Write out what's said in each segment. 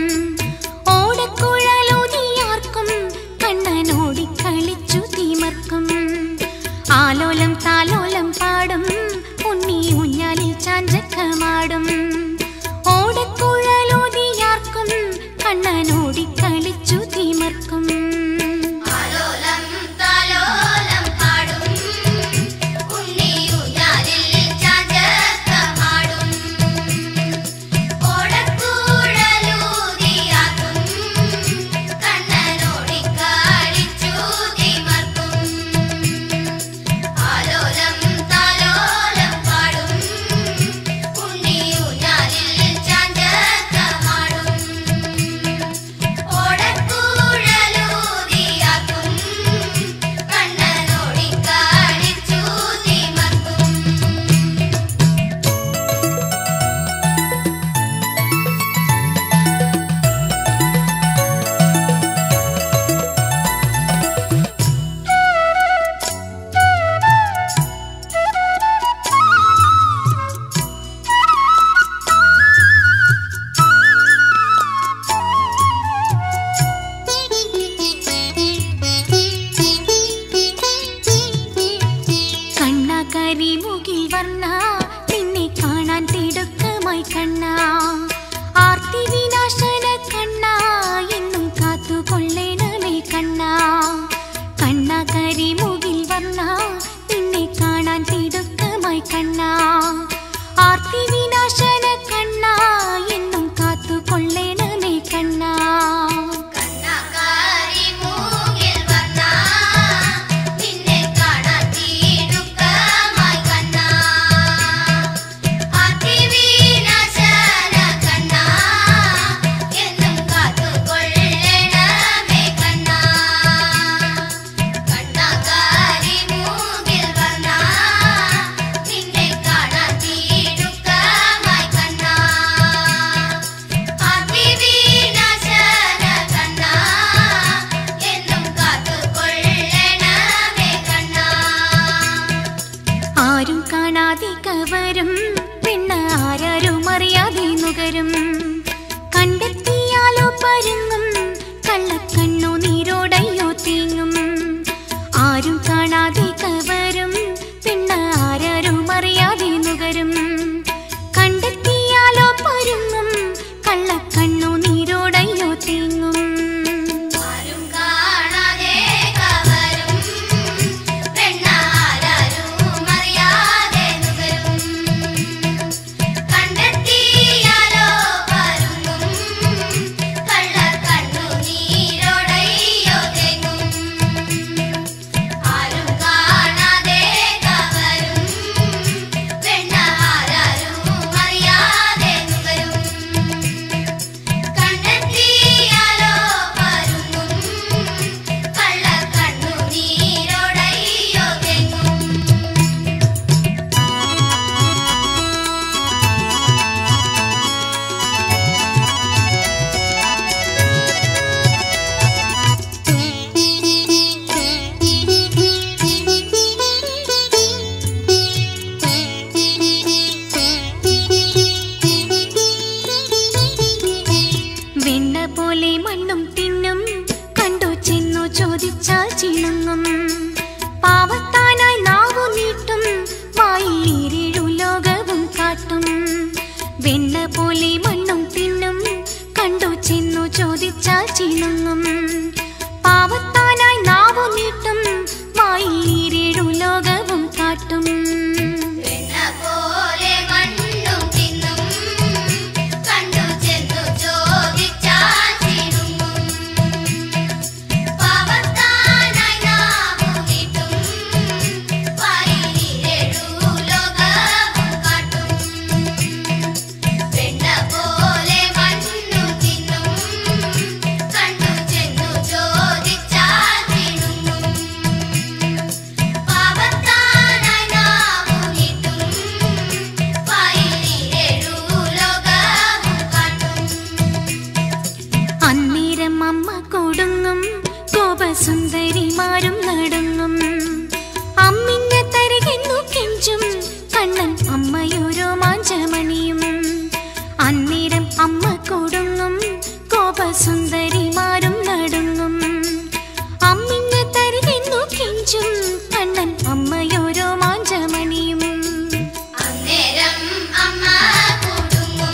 ഓടക്കുഴലൂതിയാർക്കും കണ്ണനോടി കളിച്ചു തിമർക്കും ആലോലം താലോലം പാടും ഉണ്ണി ഊഞ്ഞാലിൽ ചാഞ്ചക്കമാടും ഓടക്കുഴലൂതിയാർക്കും കണ്ണനോടി കളിച്ചു തിമർക്കും ആലോലം താലോലം പാടും ഉണ്ണിയൂഞ്ഞാലിൽ ചാഞ്ചക്കമാടും ഓടക്കൂഴലൂതിയാക്കും കണ്ണനോടി കളിച്ചു തിമർക്കും ആലോലം താലോലം പാടും ഉണ്ണിയൂഞ്ഞാലിൽ ചാഞ്ചക്കമാടും ഓടക്കൂഴലൂതിയാക്കും കണ്ണനോടി കളിച്ചു തിമർക്കും കണ്ണാകരി മുകിൽ വർണ്ണ നിന്നെ കാണാൻ തിടുക്കമായി കണ്ണ ആർത്തി വിനാശന കണ്ണ എന്നും കാത്തുകൊള്ളേണമേ കണ്ണ കണ്ണാകരി മുകിൽ വർണ്ണ നിന്നെ കാണാൻ തിടുക്കമായി കണ്ണ ആർത്തി വിനാശന കണ്ണ എന്നും കാത്തുകൊള്ളേണമേ കണ്ണ കണ്ണാകാരി മൂകിൽ വന്ന നിന്നെ കാണാൻ തീടുക്കമായി കണ്ണ അതിവിനാശന കണ്ണ എന്നും കാത്തുകൊള്ളണമേ കണ്ണ കണ്ണാകാരി മൂകിൽ വന്ന നിന്നെ കാണാൻ തീടുക്കമായി കണ്ണ അതിവിനാശന കണ്ണ എന്നും കാത്തുകൊള്ളണമേ കണ്ണ ആരും കാണാതെ കവരും പെണ്ണ ആരാരും അറിയാതെ നുകരും കണ്ടെത്തിയാലോ പരുങ്ങും കള്ളക്കണ്ണു നീരോടയോ തീങ്ങും ആരും കാണാതെ കവരും പെണ്ണ ആരാരും അറിയാതെ നുകരും കണ്ടെത്തിയാലോ പരുങ്ങും കള്ളക്കണ്ണു നീരോടയോ തീങ്ങും ആരും കാണാതെ കവരും പെണ്ണാരും അറിയാതെ നുകരും കണ്ടെത്തിയാലോ പരുങ്ങും കള്ളക്കണ്ണു നീരോടയോ തെങ്ങും ആരും കാണാതെ കവരും പെണ്ണാരും അറിയാതെ നുകരും കണ്ടെത്തിയാലോ പരുങ്ങും കള്ളക്കണ്ണു നീരോടയോ തെങ്ങും വെണ്ണ പോലെ മണ്ണും തിന്നും കണ്ടു ചെന്നു ചോദിച്ചാൽ ചിണുങ്ങും പാവത്താനായി നാവു നീട്ടും വായിലിരിഴു ലോകവും കാട്ടും വെണ്ണ പോലെ മണ്ണും തിന്നും കണ്ടു ചെന്നു ചോദിച്ചാൽ ചിണുങ്ങും പാവത്താനായി നാവു നീട്ടും വായിലിരിഴു ലോകവും കാട്ടും വെണ്ണ പോലെ മണ്ണും തിന്നും കണ്ടു ചെന്നു ചോദിച്ചാൽ ചിണുങ്ങും പാവത്താനായി നാവു നീട്ടും വായിലിരഴു ലോകവും കാട്ടും വെണ്ണ പോലെ മണ്ണും തിന്നും കണ്ടു ചെന്നു ചോദിച്ചാൽ ചിണുങ്ങും പാവത്താനായി നാവു നീട്ടും വായിലിരഴു ലോകവും കാട്ടും അന്നേരം അമ്മ കൊടുങ്ങും കോപസുന്ദരിമാരും നടുങ്ങും അമ്മിഞ്ഞ തരികെന്നു കെഞ്ചും കണ്ണൻ അമ്മയോരോ മാഞ്ചമണിയും അന്നേരം അമ്മ കൊടുങ്ങും കോ സുന്ദരിമാരും നടുങ്ങും അമ്മിഞ്ഞ തരുതെന്നു കെഞ്ചും കണ്ണൻ അമ്മയോരോ മാഞ്ചമണിയും അന്നേരം അമ്മ കുടുങ്ങും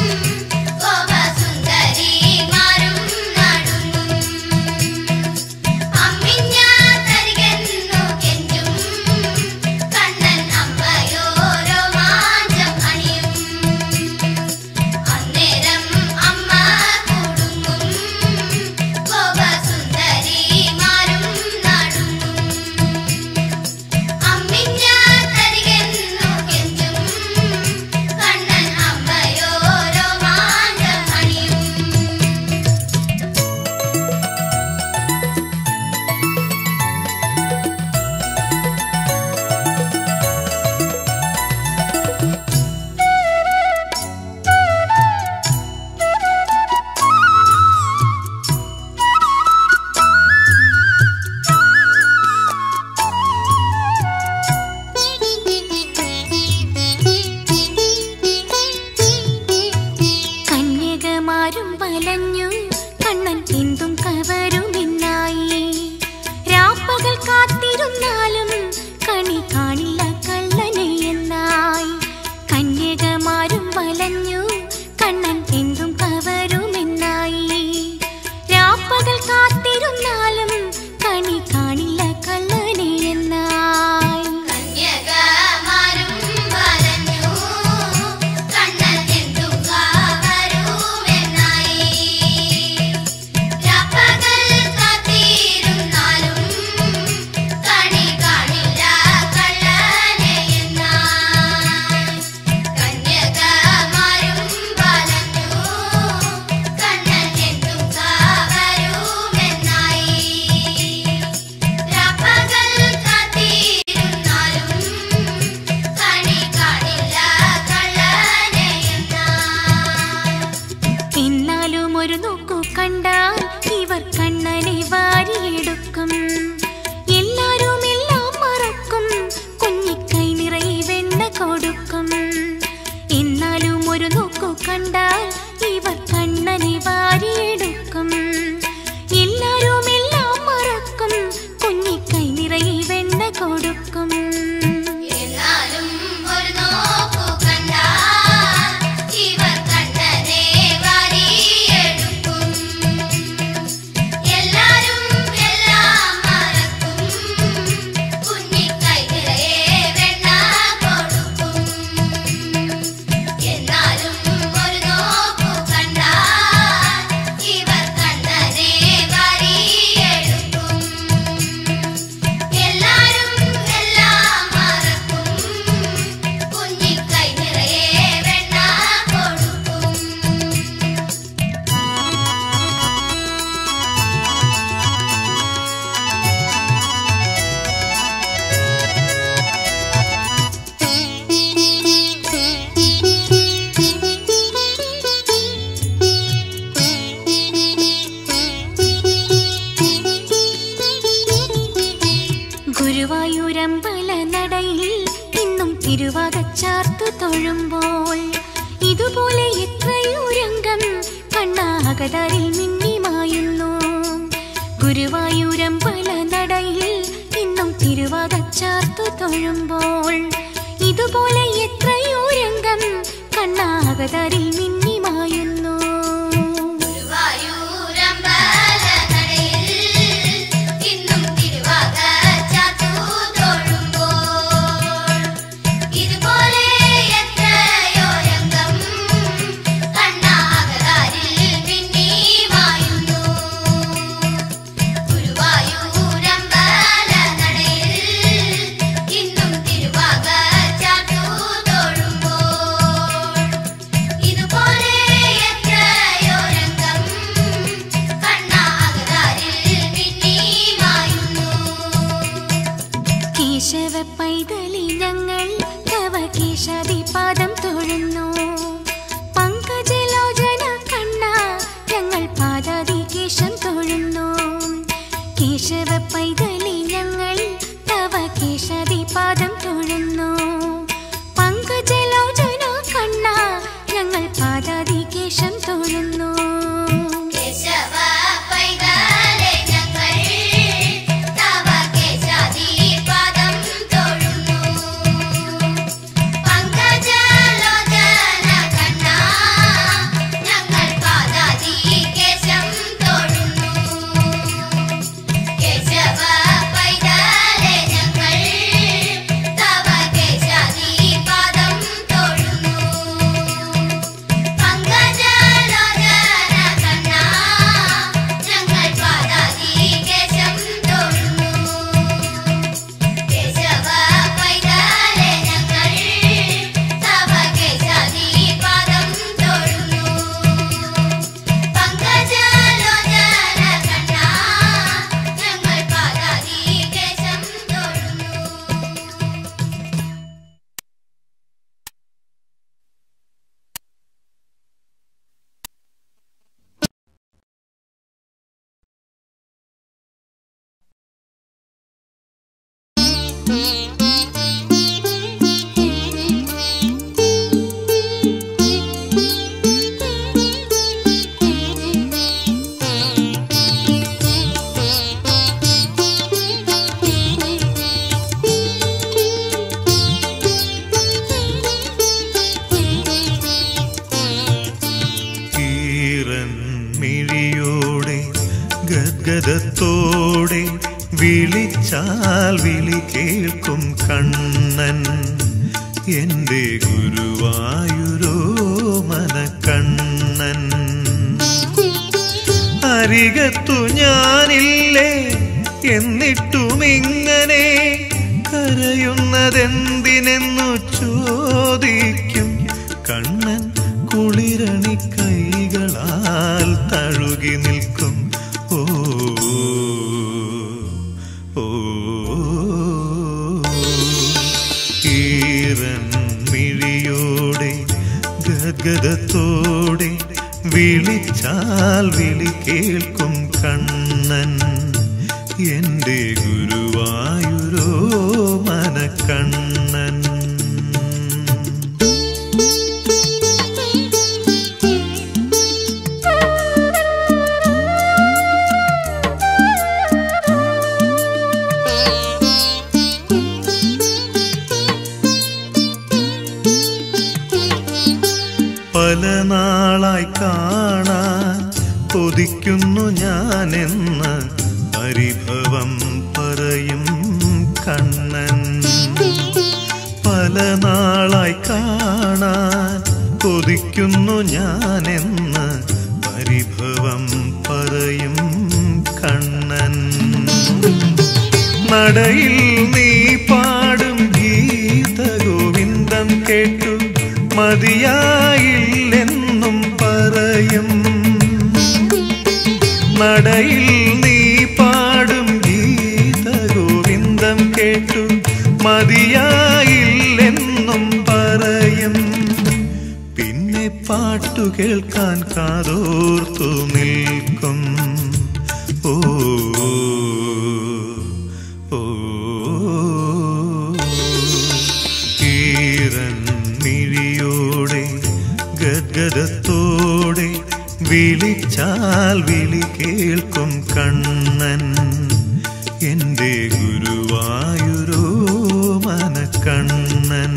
ഗോപസുന്ദരിമാരും നടുങ്ങും അമ്മിഞ്ഞ തരികെന്നു കെഞ്ചും കണ്ണൻ അമ്മയോരോ മാഞ്ചം അണിയും അന്നേരം അമ്മ കുടുങ്ങും ഗോപസുന്ദരിമാരും നടുങ്ങും അമ്മിഞ്ഞ തരികെന്നു കെഞ്ചും കണ്ണൻ അമ്മയോരോ മാഞ്ചം അണിയും കന്യകമാരും വലഞ്ഞു കണ്ണൻ എന്തും കവരുമെന്നായി രാപ്പകൽ കാത്തിരുന്നാലും കണി കാണില്ല കള്ളനെ എന്നായി കന്യകമാരും വലഞ്ഞു കണ്ണൻ എന്തും കവരുമെന്നായി രാപ്പകൽ കാത്തിരുന്നാലും കണി കാണില്ല കള്ളനെ എന്നായി കന്യകമാരും വലഞ്ഞു കണ്ണൻ എന്തും കവരുമെന്നായി രാപ്പകൽ കാത്തിരുന്നാലും കണി കാണില്ല കള്ളനെ എന്നായി കന്യകമാരും വലഞ്ഞു കണ്ണൻ എന്തും കവരുമെന്നായി രാപ്പകൽ കാത്തിരുന്നാലും കണി കാണില്ല കള്ളനെ എന്നായി എന്നാലും ഒരു നോക്കു കണ്ടാൽ ഇവർ കണ്ണനെ വാരിയെടുക്കും എല്ലാരും എല്ലാം മറക്കും കുഞ്ഞിക്കൈ നിറയെ വെണ്ണ കൊടുക്കും എന്നാലും ഒരു നോക്കു കണ്ടാൽ ഇവർ കണ്ണനെ വാരിയെടുക്കും എല്ലാരും എല്ലാം മറക്കും കുഞ്ഞിക്കൈ നിറയെ വെണ്ണ കൊടുക്കും എന്നാലും ഒരു നോക്കു കണ്ടാൽ ഇവർ കണ്ണനെ വാരിയെടുക്കും എല്ലാരും എല്ലാം മറക്കും കുഞ്ഞിക്കൈ നിറയെ വെണ്ണ കൊടുക്കും എന്നാലും ഒരു നോക്കു കണ്ടാൽ ഇവർ കണ്ണനെ വാരിയെടുക്കും എല്ലാരും എല്ലാം മറക്കും കുഞ്ഞിക്കൈ നിറയെ വെണ്ണ കൊടുക്കും ഗുരുവായൂരമ്പല നടയിൽ ഇന്നും തിരുവാകച്ചാർത്തു തൊഴുമ്പോൾ ഇതുപോലെ എത്രയോ രംഗം കണ്ണാകതറിൽ മിന്നിമായുന്നു ഗുരുവായൂരമ്പല നടയിൽ ഇന്നും തിരുവാകച്ചാർത്തു തൊഴുമ്പോൾ ഇതുപോലെ എത്രയോ രംഗം കണ്ണാകതറിൽ മിന്നിമായുന്നു ഗുരുവായൂരമ്പലനടയിൽ ഇന്നും തിരുവാകച്ചാർത്തു തൊഴുമ്പോൾ ഇതുപോലെ എത്രയോ രംഗം കണ്ണാകതാരിൽ മിന്നി മായുന്നു ഗുരുവായൂരമ്പലനടയിൽ ഇന്നും തിരുവാകച്ചാർത്തു തൊഴുമ്പോൾ ഇതുപോലെ മിഴിയോടെ ഗദ്ഗദത്തോടെ വിളിച്ചാൽ വിളി കേൾക്കും കണ്ണൻ എന്റെ ഗുരുവായൂരോ മനക്കണ്ണൻ അരികത്തു ഞാനില്ലേ എന്നിട്ടും ഇങ്ങനെ കരയുന്നതെന്തിനെന്നു ചോദിക്കും കണ്ണൻ കുളിരണി കൈകളാൽ തഴുകി നിൽക്കും ഓ ഓ ഈറൻ മിഴിയോടെ ഗദ്ഗദത്തോടെ വിളിച്ചാൽ വിളി കേൾക്കും കണ്ണൻ എന്റെ ഗുരുവായൂരോ മനക്കണ്ണൻ പല നാളായി കാണാൻ കൊതിക്കുന്നു ഞാനെന്ന് പരിഭവം പറയും കണ്ണൻ പല നാളായി കാണാൻ കൊതിക്കുന്നു ഞാനെന്ന് പരിഭവം പറയും കണ്ണൻ നടയിൽ നീ പാടും ഗീതഗോവിന്ദം കേട്ടു മതിയായില്ലെന്നും പറയും നടയിൽ നീ പാടും ഗീതഗോവിന്ദം കേട്ടു മതിയായില്ലെന്നും പറയും പിന്നെ പാട്ടു കേൾക്കാൻ കാതോർത്തു നിൽക്കും ഓ ഓ ഈറൻ മിഴിയോടെ ഗദ്ഗദത്തോടെ വിളിച്ചാൽ വിളി കേൾക്കും കണ്ണൻ എന്റെ ഗുരുവായൂരോ മനക്കണ്ണൻ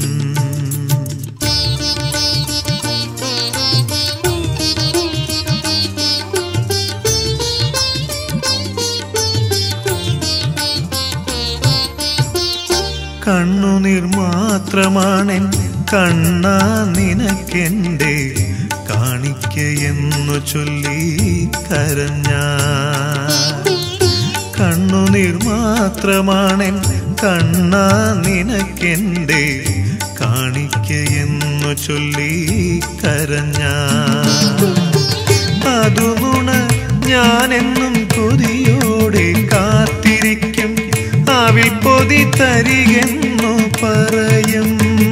കണ്ണുനീർ മാത്രമാണെൻ കണ്ണാ നിനക്കെന്റെ കാണിക്കയെന്നു ചൊല്ലി കരഞ്ഞ കണ്ണുനീർ മാത്രമാണെൻ കണ്ണാ നിനക്കെന്റെ കാണിക്കയെന്നു ചൊല്ലി കരഞ്ഞ അതുമുണ ഞാനെന്നും കൊതിയോടെ കാത്തിരിക്കും അവിൽ പൊതി തരികെന്നു പറയും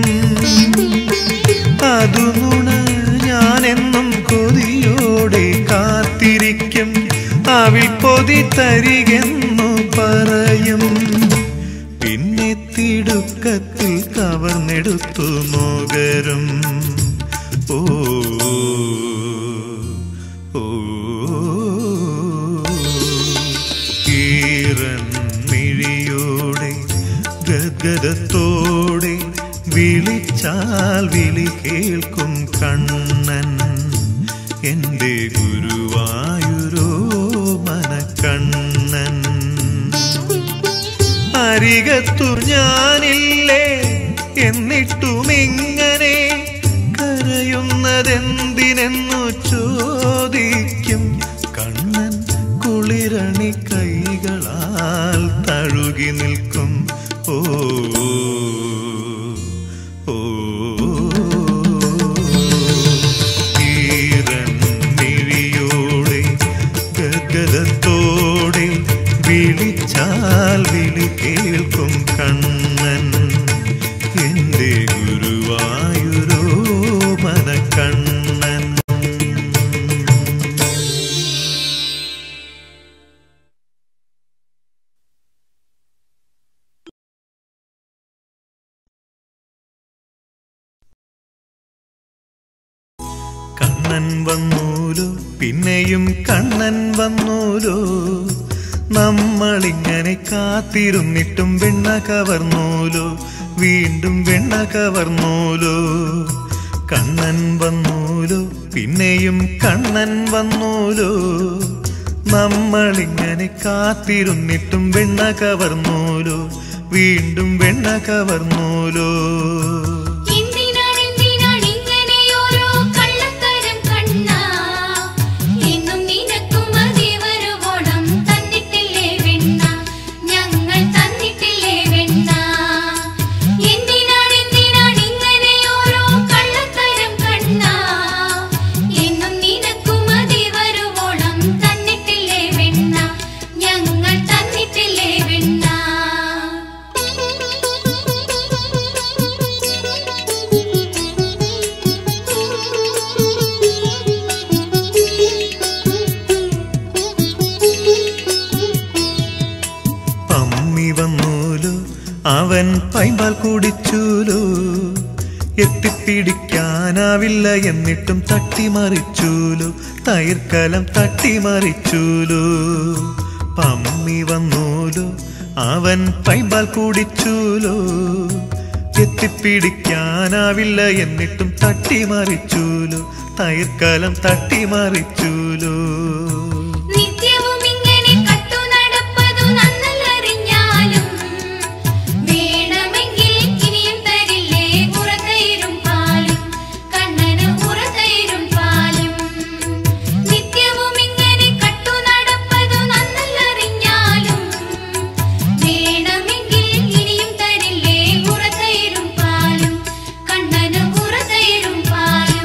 അതുമുണ ഞാനെന്നും കൊതിയോടെ കാത്തിരിക്കും അവിൽ പൊതി തരികെന്നു പറയും പിന്നെ തിടുക്കത്തിൽ കവർന്നെടുത്തു നോകരും ഓ ഓ ഈറൻ മിഴിയോടെ ഗദ്ഗദത്തോടെ വിളിച്ചാൽ വിളി കേൾക്കും കണ്ണൻ എന്റെ ഗുരുവായൂരോ മനക്കണ്ണൻ അരികത്തുർ ഞാനില്ലേ എന്നിട്ടും ഇങ്ങനെ കരയുന്നതെന്തിനെന്നു ചോദിക്കും കണ്ണൻ കുളിരണി കൈകളാൽ തഴുകി നിൽക്കും ഓ ഓ ഈറൻ മിഴിയോടെ ഗദ്ഗദത്തോടെ വിളിച്ചാൽ വിളി കേൾക്കും കണ്ണൻ എന്റെ ഗുരുവായൂരോ മനക്കണ്ണൻ കണ്ണൻ വന്നൂലോ പിന്നെയും കണ്ണൻ വന്നൂലോ നമ്മളിങ്ങനെ കാത്തിരുന്നിട്ടും വെണ്ണ കവർന്നൂലോ വീണ്ടും വെണ്ണ കവർന്നൂലോ കണ്ണൻ വന്നൂലോ പിന്നെയും കണ്ണൻ വന്നൂലോ നമ്മളിങ്ങനെ കാത്തിരുന്നിട്ടും വെണ്ണ കവർന്നൂലോ വീണ്ടും വെണ്ണ കവർന്നൂലോ എന്തിനാണ് എന്തിനാണ് ഇങ്ങനെയോരോ കള്ളത്തരം കണ്ണാ എന്നും നിനക്കും അതേ വരുവോളം തന്നിട്ടില്ലേ വെണ്ണ ഞങ്ങൾ തന്നിട്ടില്ലേ വെണ്ണ എന്തിനാണ് എന്തിനാണ് ഇങ്ങനെയോരോ കള്ളത്തരം കണ്ണാ എന്നും നിനക്കും അതേ വരുവോളം തന്നിട്ടില്ലേ വെണ്ണ ഞങ്ങൾ തന്നിട്ടില്ലേ വെണ്ണ പമ്മി വന്നൂലോ അവൻ പൈമ്പാൽ കുടിച്ചൂലോ എത്തിപ്പിടിക്കാനാവില്ല എന്നിട്ടും തട്ടിമറിച്ചൂലോ തൈർക്കലം തട്ടിമറിച്ചൂലോ പമ്മി വന്നൂലോ അവൻ പൈമ്പാൽ കുടിച്ചൂലോ എത്തിപ്പിടിക്കാനാവില്ല എന്നിട്ടും തട്ടിമറിച്ചൂലോ തൈർക്കലം തട്ടിമറിച്ചൂലോ നിത്യവും ഇങ്ങനെ കട്ടു നടപ്പതു നന്നല്ലറിഞ്ഞാലും വേണമെങ്കിൽ ഇനിയും തരില്ലേ ഉറതയിരും പാലും കണ്ണന് ഉറതയിരും പാലും നിത്യവും ഇങ്ങനെ കട്ടു നടപ്പതു നന്നല്ലറിഞ്ഞാലും വേണമെങ്കിൽ ഇനിയും തരില്ലേ ഉറതയിരും പാലും കണ്ണന് ഉറതയിരും പാലും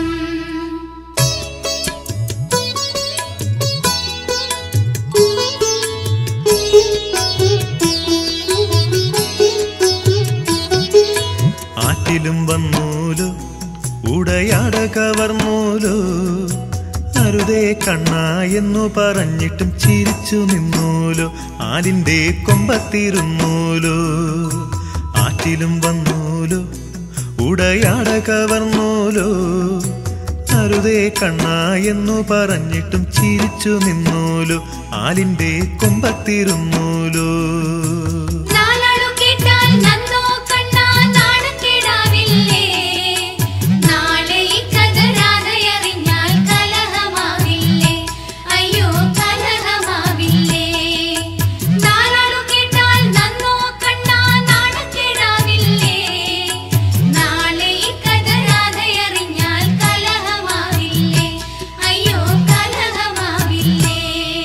ആറ്റിലും വന്നൂലോ ഉടയാട കവർന്നൂലോ അരുതേ കണ്ണ എന്നു പറഞ്ഞിട്ടും ചിരിച്ചു നിന്നൂലോ ആലിന്റെ കൊമ്പത്തിരുന്നൂലോ ആറ്റിലും വന്നൂലോ ഉടയാട കവർന്നൂലോ അരുതേ കണ്ണ എന്നു പറഞ്ഞിട്ടും ചിരിച്ചു നിന്നൂലോ ആലിന്റെ കൊമ്പത്തിരുന്നൂലോ നാലാളു കേട്ടാൽ നന്നോ കണ്ണാ നാണക്കേടാവില്ലേ നാളെ ഈ കഥ രാധയറിഞ്ഞാൽ കലഹമാവില്ലേ അയ്യോ കലഹമാവില്ലേ നാലാളു കേട്ടാൽ നന്നോ കണ്ണാ നാണക്കേടാവില്ലേ നാളെ ഈ കഥ രാധയറിഞ്ഞാൽ കലഹമാവില്ലേ അയ്യോ കലഹമാവില്ലേ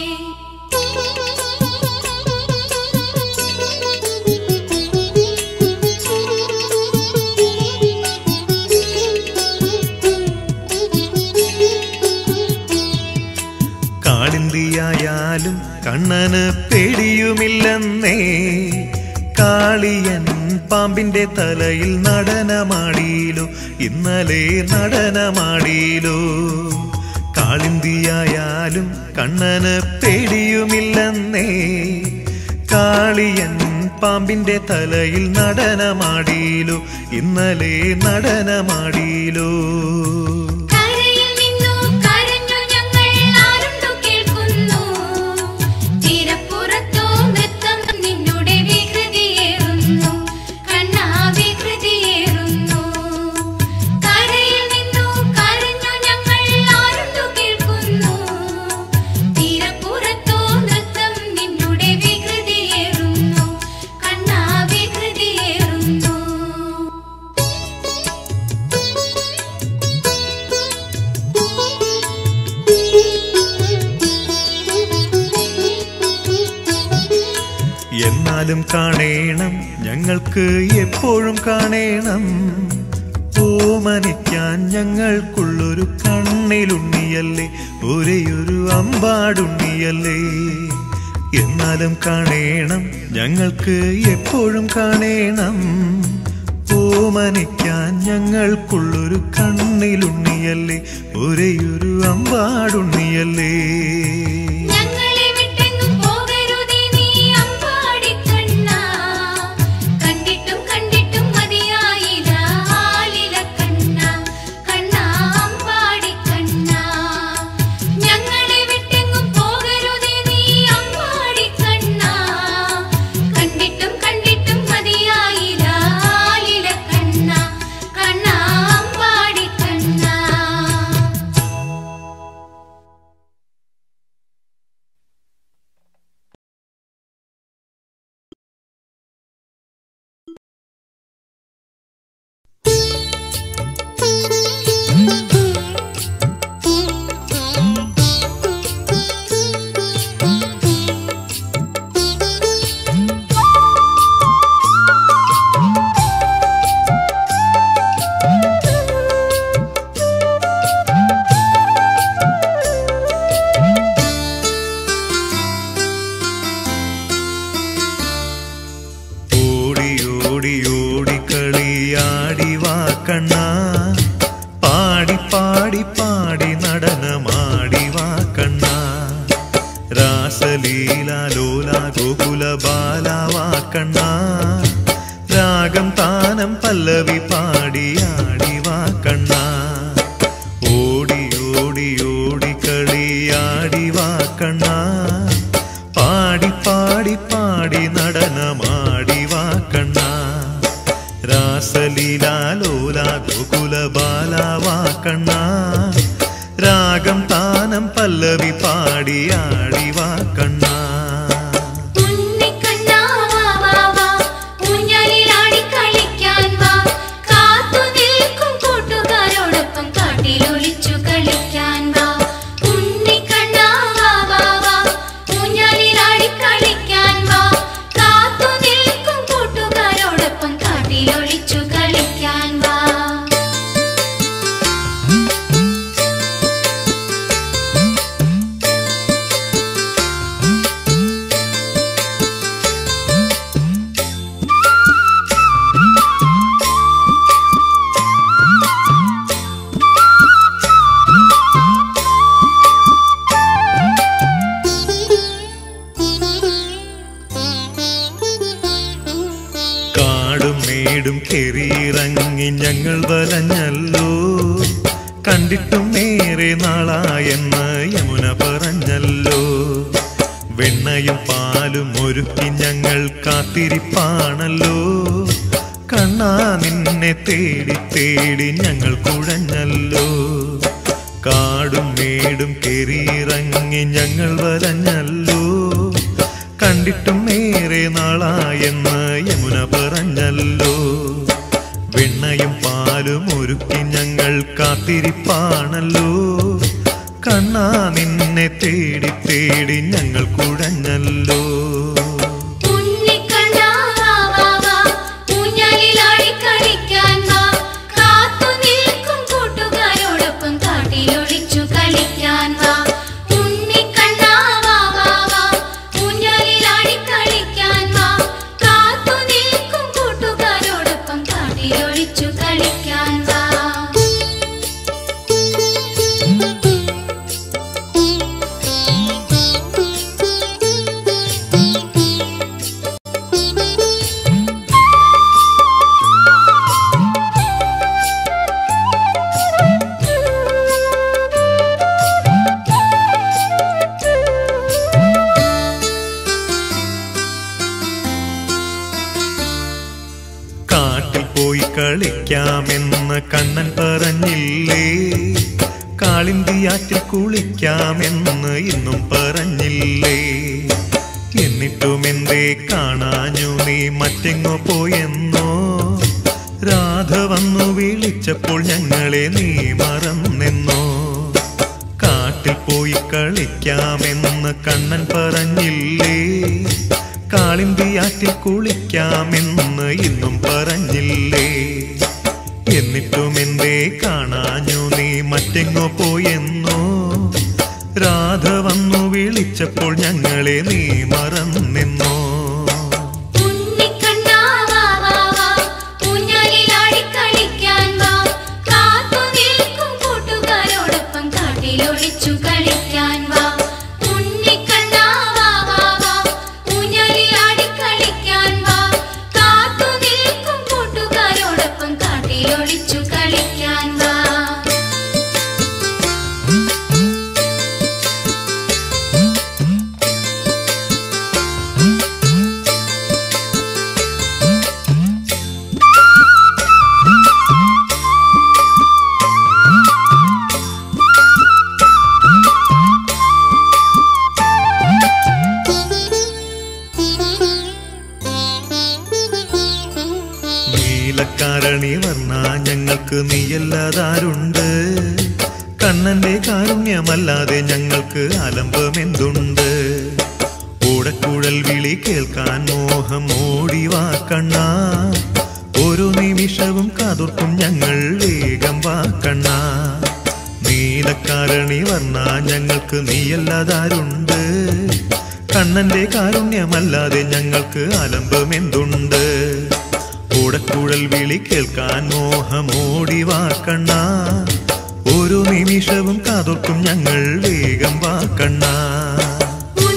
കാളിന്തിയായാലും കണ്ണന് പേടിയുമില്ലെന്നേ കാളിയൻ പാമ്പിന്റെ തലയിൽ നടനമാടിയിലോ ഇന്നലെ നടനമാടിയിലോ കാളിന്തിയായാലും കണ്ണന് പേടിയുമില്ലെന്നേ കാളിയൻ പാമ്പിന്റെ തലയിൽ നടനമാടിയിലോ ഇന്നലെ നടനമാടിയിലോ കരയിൽ നിന്നു കരഞ്ഞു ഞങ്ങൾ ആരുണ്ടു കേൾക്കുന്നു തീരപ്പുറത്തോ നൃത്തം നിന്നുടെ വികൃതിയേറുന്നു കണ്ണാ വികൃതിയേറുന്നു കരയിൽ നിന്നു കരഞ്ഞു ഞങ്ങൾ ആരുണ്ടു കേൾക്കുന്നു തീരപ്പുറത്തോ നൃത്തം നിന്നുടെ വികൃതിയേറുന്നു കണ്ണാ വികൃതിയേറുന്നു എന്നാലും കാണേണം ഞങ്ങൾക്ക് എപ്പോഴും കാണേണം ഓമനിക്കാൻ ഞങ്ങൾക്കുള്ളൊരു കണ്ണിലുണ്ണിയല്ലേ ഒരേയൊരു അമ്പാടുണ്ണിയല്ലേ എന്നാലും കാണേണം ഞങ്ങൾക്ക് എപ്പോഴും കാണേണം ഓമനിക്കാൻ ഞങ്ങൾക്കുള്ളൊരു കണ്ണിലുണ്ണിയല്ലേ ഒരേയൊരു അമ്പാടുണ്ണിയല്ലേ ഞങ്ങളെ വിട്ടെങ്ങും പോകരുതേ നീ അമ്പാടിക്കണ്ണാ കണ്ടിട്ടും കണ്ടിട്ടും മതിയായില്ല ആലില കണ്ണാ കണ്ണാ അമ്പാടിക്കണ്ണാ ഞങ്ങളെ വിട്ടെങ്ങും പോകരുതേ നീ അമ്പാടിക്കണ്ണാ കണ്ടിട്ടും കണ്ടിട്ടും മതിയായില്ല ആലില കണ്ണാ കണ്ണാ അമ്പാടിക്കണ്ണാ രാസലീലാലോല ഗോകുല ബാലാവാക്കണ്ണ രാഗം താനം പല്ലവി പാടിയാടി വാക്കണ്ണ ഓടി ഓടി ഓടി കളിയാടി വാക്കണ്ണ പാടി പാടി പാടി നടനമാടി വാക്കണ്ണ രാസലീലാലോല ഗോകുല ബാലാവാക്കണ്ണ രാഗം താനം പല്ലവി പാടിയാടി വാക്കണ്ണ ഉണ്ണിക്കണ്ണാ വാ വാ വാ ഊഞ്ഞാലിലാടി കളിക്കാൻ വാ കാത്തു നിൽക്കും കൂട്ടുകാരോടൊപ്പം കാട്ടിലൊളിച്ചു കളിക്കാൻ വാ ഉണ്ണിക്കണ്ണാ വാ വാ വാ ഊഞ്ഞാലിലാടി കളിക്കാൻ വാ കാത്തു നിൽക്കും കൂട്ടുകാരോടൊപ്പം കാട്ടിലൊളിച്ചു കളിക്കാൻ വാ കാടും മേടും കെറിയിറങ്ങി ഞങ്ങൾ വലഞ്ഞല്ലോ കണ്ടിട്ടും നേരെ നാളായെന്ന് യമുന പറഞ്ഞല്ലോ വെണ്ണയും പാലും ഒരുക്കി ഞങ്ങൾ കാത്തിരിപ്പാണല്ലോ കണ്ണാ നിന്നെ തേടി തേടി ഞങ്ങൾ കുഴഞ്ഞല്ലോ കാടും മേടും കെറിയിറങ്ങി ഞങ്ങൾ വലഞ്ഞല്ലോ കണ്ടിട്ടും ഏറെ നാളായെന്ന് യമുന പറഞ്ഞല്ലോ വെണ്ണയും പാലും ഒരുക്കി ഞങ്ങൾ കാത്തിരിപ്പാണല്ലോ കണ്ണാ നിന്നെ തേടി തേടി ഞങ്ങൾ കുഴഞ്ഞല്ലോ ഉണ്ണിക്കണ്ണാ വാ വാ വാ ഊഞ്ഞാലിലാടി കളിക്കാൻ വാ കാത്തു നിൽക്കും കൂട്ടുകാരോടൊപ്പം കാട്ടിലൊളിച്ചു കളിക്കാൻ വാ ഉണ്ണിക്കണ്ണാ വാ വാ വാ ഊഞ്ഞാലിലാടി കളിക്കാൻ വാ കാത്തു നിൽക്കും കൂട്ടുകാരോടൊപ്പം കാട്ടിലൊളിച്ചു കളിക്കാൻ വാ കാട്ടിൽ പോയി കളിക്കാമെന്ന് കണ്ണൻ പറഞ്ഞില്ലേ കാളിന്തിയാറ്റിൽ കുളിക്കാമെന്ന് ഇന്നും പറഞ്ഞില്ലേ എന്നിട്ടും എന്തേ കാണാഞ്ഞു നീ മറ്റെങ്ങോ പോയെന്നോ രാധ വന്നു വിളിച്ചപ്പോൾ ഞങ്ങളെ നീ മറന്നെന്നോ കാട്ടിൽ പോയി കളിക്കാമെന്ന് കണ്ണൻ പറഞ്ഞില്ലേ കാളിന്തിയാറ്റിൽ കുളിക്കാമെന്ന് ഇന്നും പറഞ്ഞില്ലേ എന്നിട്ടും എന്തേ കാണാഞ്ഞു നീ മറ്റെങ്ങോ പോയെന്നോ രാധ വന്നു വിളിച്ചപ്പോൾ ഞങ്ങളെ നീ മറന്നെന്നോ ഉണ്ണിക്കണ്ണാ വാ വാ വാ ഊഞ്ഞാലിലാടി കളിക്കാൻ വാ കാത്തു നിൽക്കും കൂട്ടുകാരോടൊപ്പം കാട്ടിലൊളിച്ചു കളിക്കാൻ വാ ഉണ്ണിക്കണ്ണാ വാ വാ വാ ഊഞ്ഞാലിലാടി കളിക്കാൻ വാ കാത്തു നിൽക്കും കൂട്ടുകാരോടൊപ്പം കാട്ടിലൊളിച്ചു കളിക്കാൻ വാ നീലക്കാരണി വർണ്ണ ഞങ്ങൾക്ക് നീയല്ലാതാരുണ്ട് കണ്ണന്റെ കാരുണ്യമല്ലാതെ ഞങ്ങൾക്ക് അലംബമെന്തുണ്ട് ഓടക്കുഴൽ വിളി കേൾക്കാൻ മോഹം ഓടിവാ കണ്ണ ഓരോ നിമിഷവും കാതോർക്കും ഞങ്ങൾ വേഗം വാ കണ്ണ നീലക്കാരണി വർണ്ണ ഞങ്ങൾക്ക് നീയല്ലാതാരുണ്ട് കണ്ണന്റെ കാരുണ്യമല്ലാതെ ഞങ്ങൾക്ക് അലംബമെന്തുണ്ട് ഓടക്കുഴൽ വിളി കേൾക്കാൻ മോഹമോടി വാക്കണ്ണ ഓരോ നിമിഷവും കാതോർക്കും ഞങ്ങൾ വേഗം വാക്കണ്ണ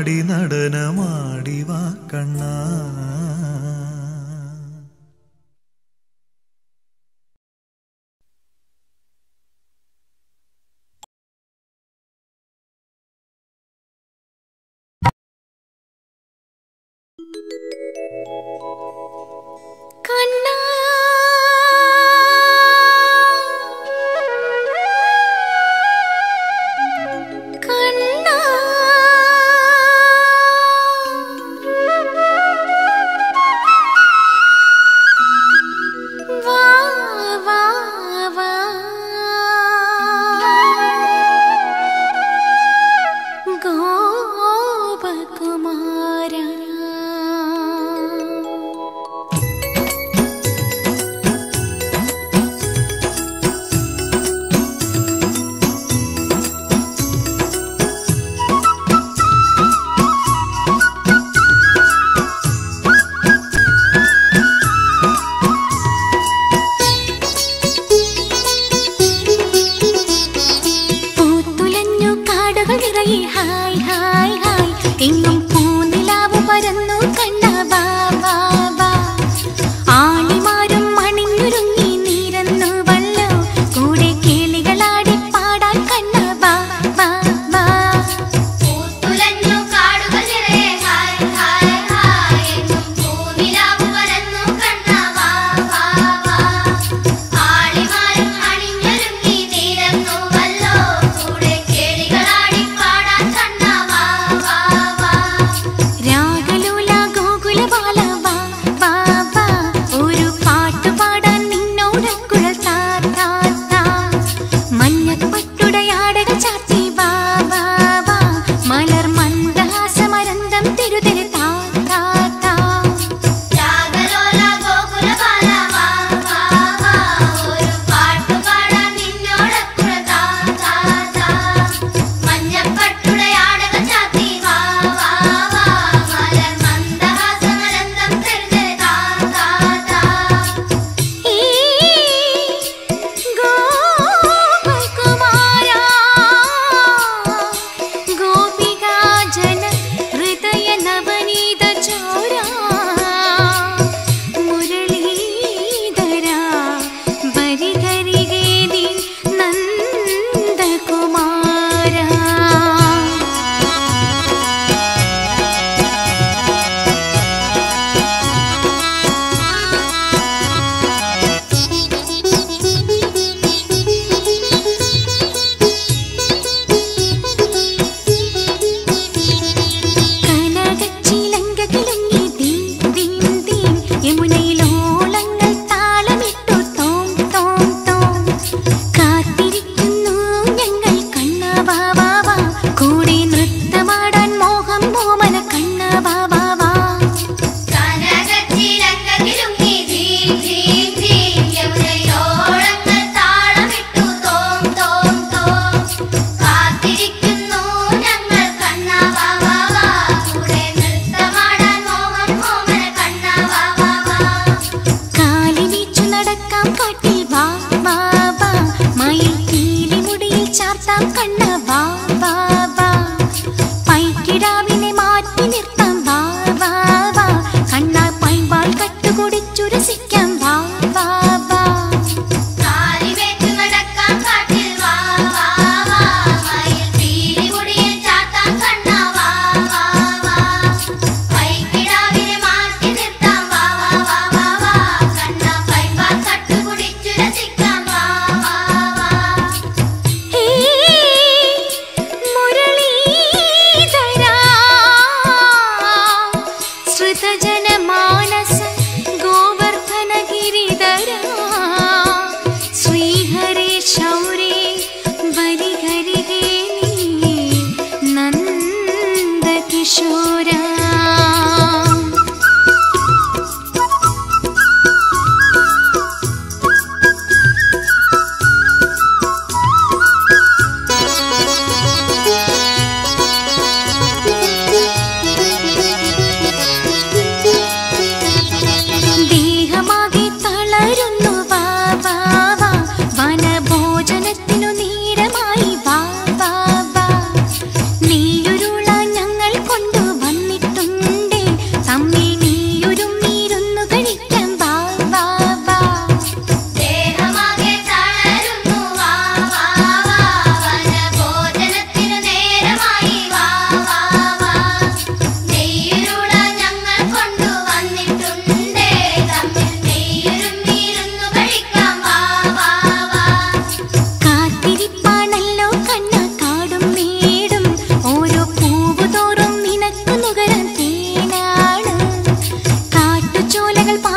പാടി നടനമാടി വാ കണ്ണാ കണ്ണാ കണ്ണാ വാ വാ വാ ഗോപകുമാരാ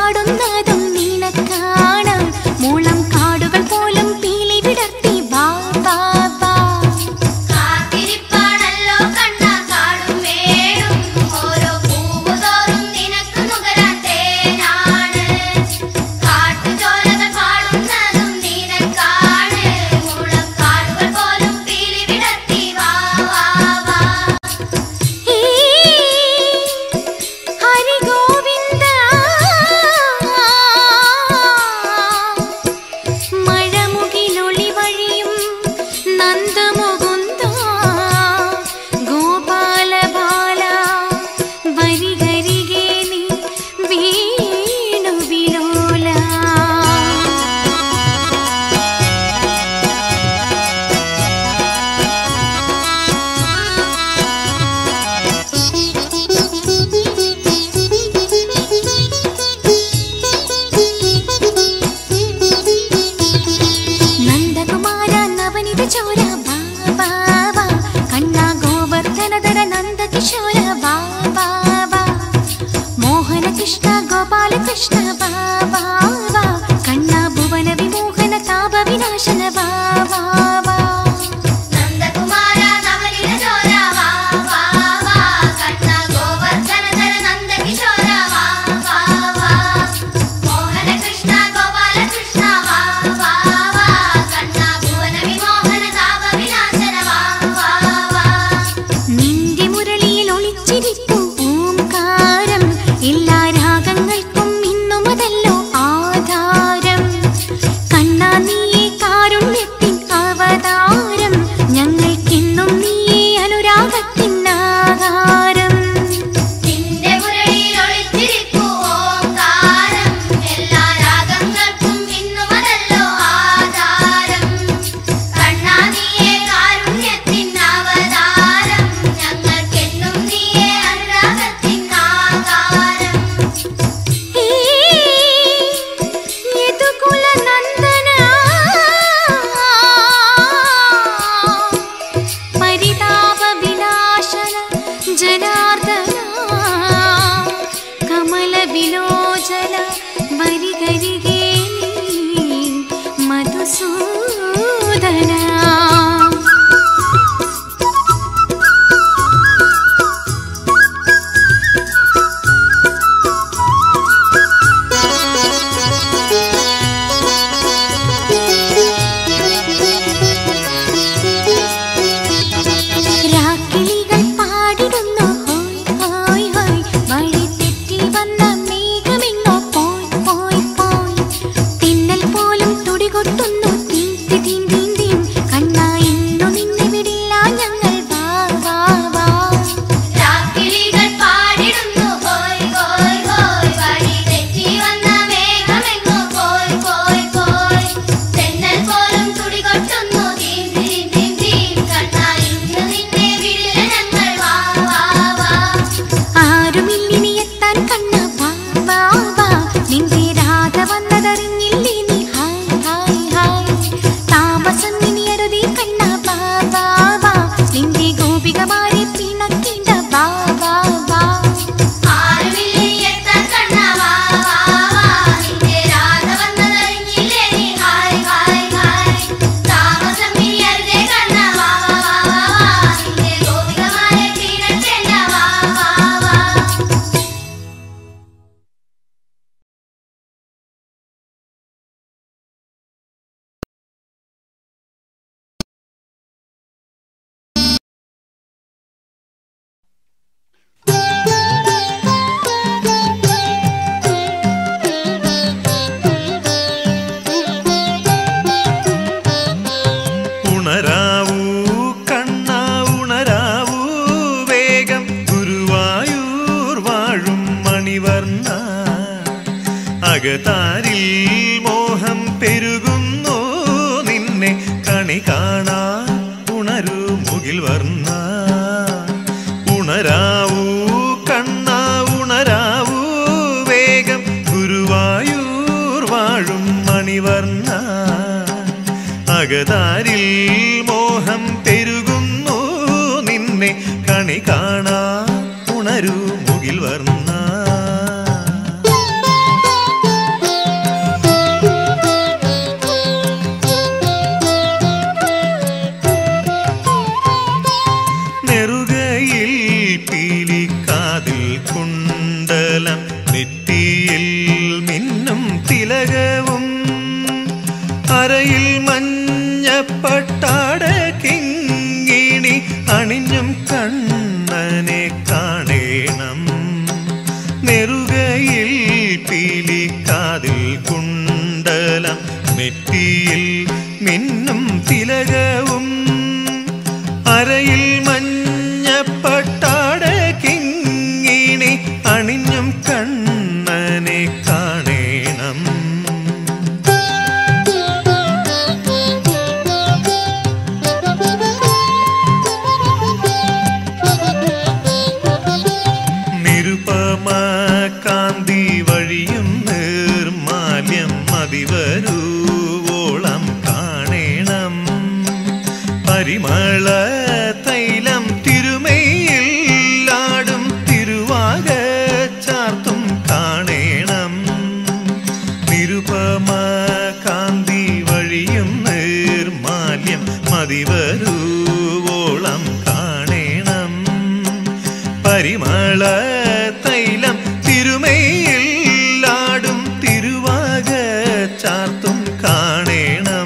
പാടുന്നതും നിനക്കാണ് മൂളം കാടുകൾ പോലും പീലി വിടർത്തി വാ വാ വാ കാത്തിരിപ്പാണല്ലോ കണ്ണ കാടും മേടും ഓരോ പൂവുതോറും നിനക്ക് നുകരാൻ തേനാണ് കാട്ടുചോലകൾ പാടുന്നതും നിനക്കാണ് മുളക്കാടുകൾ പോലും പീലി വിടർത്തി വാ വാ വാ ഈ ഹരി ഗോവിന്ദ മഴമുകിലൊളി വഴിയും നന്ദമുകുന്ദ ഗോപാല ബാല വരികരികെ നീ വീണു വിലോല നന്ദകുമാര നവനിത ചോര വാ വാ വാ കണ്ണാ ഗോവർദ്ധനധര നന്ദകിശോര വാ വാ വാ മോഹന കൃഷ്ണ ഗോപാല കൃഷ്ണ വാ വാ വാ കണ്ണാ ഭുവന വിമോഹന താപ വിനാശന വാ വാ വാ നന്ദകുമാര നവനിത ചോര വാ വാ വാ കണ്ണ ഗോവർദ്ധനധര നന്ദകിശോര വാ വാ വാ മോഹന കൃഷ്ണ ഗോപാല കൃഷ്ണ വാ വാ വാ കണ്ണ ഭുവന വിമോഹന താപ വിനാശന വാ വാ വാ നിന്റെ മുരളിയിൽ ഒളിച്ചിരിപ്പു ഓംകാരം എല്ലാ രാഗങ്ങൾക്കും ഇന്നുമതല്ലോ ആധാരം കണ്ണാ നീയെ കാരുണ്യത്തിൻ അവതാരം ഞങ്ങൾക്കെന്നും നീയെ അനുരാഗത്തിൻ ആഹാരം നിന്റെ മുരളിയിൽ ഒളിച്ചിരിപ്പു ഓംകാരം എല്ലാ രാഗങ്ങൾക്കും ഇന്നുമതല്ലോ ആധാരം കണ്ണാ നീയേ കാരുണ്യത്തിൻ അവതാരം ഞങ്ങൾക്കെന്നും നീയേ അനുരാഗത്തിൻ ആകാരം ഈ യദുകുല നന്ദന പരിതാപ വിനാശന ജനാർദ്ദന കമല വിലോചന വരികരികേ നീ മധുസൂദന രാക്കിളികൾ പാടിടുന്നു ഹോയ് ഹോയ് ഹോയ് വഴി തെറ്റി വന്ന മേഘമെങ്ങോ പോയ് പോയ് പോയ് തിന്നൽ പോലും തുടികൊട്ടുന്നു തീം തീം തീം തീം കണ്ണാ ഇന്നു നിന്നെ വിടില്ല ഞങ്ങൾ വാ വാ വാ രാക്കിളികൾ പാടിടുന്നു ഹോയ് ഹോയ് ഹോയ് വഴി തെറ്റി വന്ന മേഘമെങ്ങോ പോയ് പോയ് പോയ് തെന്നൽ പോലും തുടികൊട്ടുന്നു തീം തീം തീം തീം കണ്ണാ ഇന്ന് നിന്നെ വിടില്ല ഞങ്ങൾ വാ വാ വാ ആരുമില്ലിനി എത്താൻ കണ്ണ വാ വാ വാ നിന്റെ രാധ വന്നതറിഞ്ഞില്ലേ നീ ഹായ് ഹായ് ഹായ് താമസം ഇനി അരുതി കണ്ണ വാ വാ വാ നിന്റെ ഗോപികമാരെ പിണക്കിണ്ട വാ വാ വാ ആരുമില്ലേ എത്താൻ കണ്ണാ വാ വാ വാ നിന്റെ രാധ വന്നതറിഞ്ഞില്ലേ നീ ഹായ് ഹായ് ഹായ് താമസം ഇനി അരുതേ കണ്ണാ വാ വാ വാ വാ നിന്റെ ഗോപികമാരെ പീഡക്കേണ്ട വാ വാ വാ ഉണരാവൂ കണ്ണ ഉണരാവൂ വേഗം ഗുരുവായൂർ വാഴും മണിവർണ്ണ അകതാരിൽ മോഹം പെരുകുന്നു നിന്നെ കണി കാണാ ഉണരൂ മുകിൽ വർണ്ണ ഉണരാവൂ കണ്ണ ഉണരാവൂ വേഗം ഗുരുവായൂർ വാഴും മണിവർണ്ണ അകതാരിൽ മോഹം പെരുകുന്നു നിന്നെ കണി കാണാ ഉണരൂ മുകിൽ വർണ്ണ അരയിൽ മഞ്ഞപ്പട്ടാട കിങ്ങിണി അണിഞ്ഞും കണ്ണനെ കാണേണം നെറുകയിൽ പീലിക്കാതിൽ കുണ്ടലം നെറ്റിയിൽ മിന്നും തിലകവും അരയിൽ മഞ്ഞപ്പട്ടാട കിങ്ങിണി അണിഞ്ഞും കണ്ണനെ കാണേണം നിരുപമ കാന്തി വഴിയും നിർമാല്യം മതിവരൂവോളം കാണേണം പരിമള തൈലം തിരുമയിൽ ആടും തിരുവാക ചാർത്തും കാണേണം നിരുപമ കാന്തി വഴിയും നിർമാല്യം മതിവരൂവോളം കാണേണം പരിമള തൈലം തിരുമയിൽ ആടും തിരുവാക ചാർത്തും കാണേണം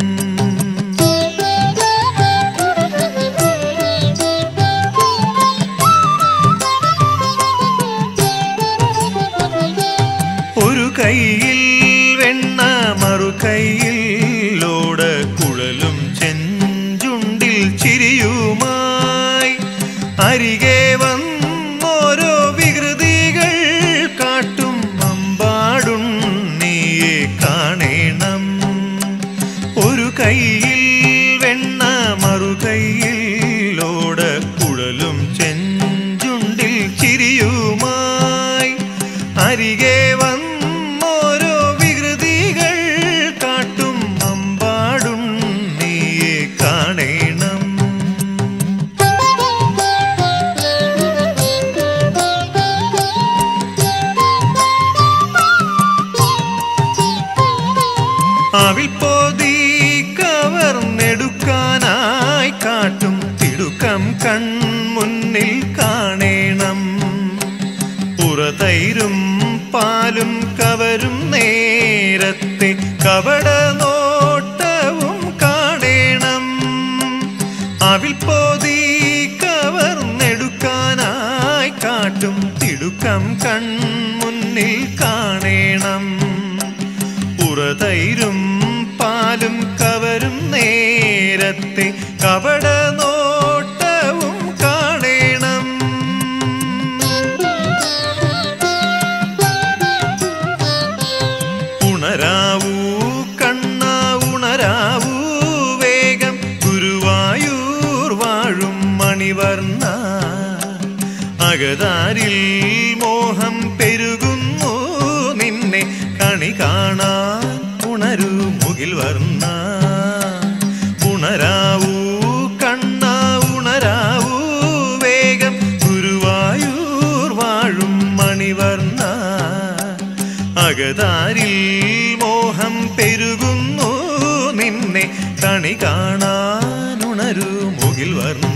ഒരു കൈയിൽ വെണ്ണ മറു കൈയിൽ ഓട കുഴലും ചെഞ്ചുണ്ടിൽ ചിരിയുമായി അരികെ വന്നോരോ വികൃതികൾ കാട്ടും അമ്പാടുണ്ണിയെ കാണേണം ഒരു കൈയിൽ വെണ്ണ മറു കൈയിൽ ഓട കുഴലും ചെഞ്ചുണ്ടിൽ ചിരിയുമായി അരികെ വന്നോരോ വികൃതികൾ കാട്ടും അമ്പാടുണ്ണിയെ കാണേണം അവിൽ പോതി കവർന്നെടുക്കാനായി കാട്ടും തിടുക്കം കൺമുന്നിൽ കാണേണം പുറതൈരും പാലും കവരും നേരത്തെ കപട നോട്ടവും കാണേണം അവിൽ പോതി കവർന്നെടുക്കാനായി കാട്ടും തിടുക്കം കൺമുന്നിൽ കാണേണം പുറതൈരും പാലും കവരും നേരത്തെ കപട നോട്ടവും കാണേണം ഉണരാവൂ കണ്ണ ഉണരാവൂ വേഗം ഗുരുവായൂർ വാഴും മണിവർണ്ണ അകതാരിൽ മോഹം പെരുകുന്നു നിന്നെ കണി കാണാൻ ഉണരൂ മുകിൽ വർണ്ണ ഉണരാവൂ കണ്ണ ഉണരാവൂ വേഗം ഗുരുവായൂർ വാഴും മണിവർണ്ണ അകതാരിൽ മോഹം പെരുകുന്നു നിന്നെ കണി കാണാൻ ഉണരൂ മുകിൽ വർണ്ണ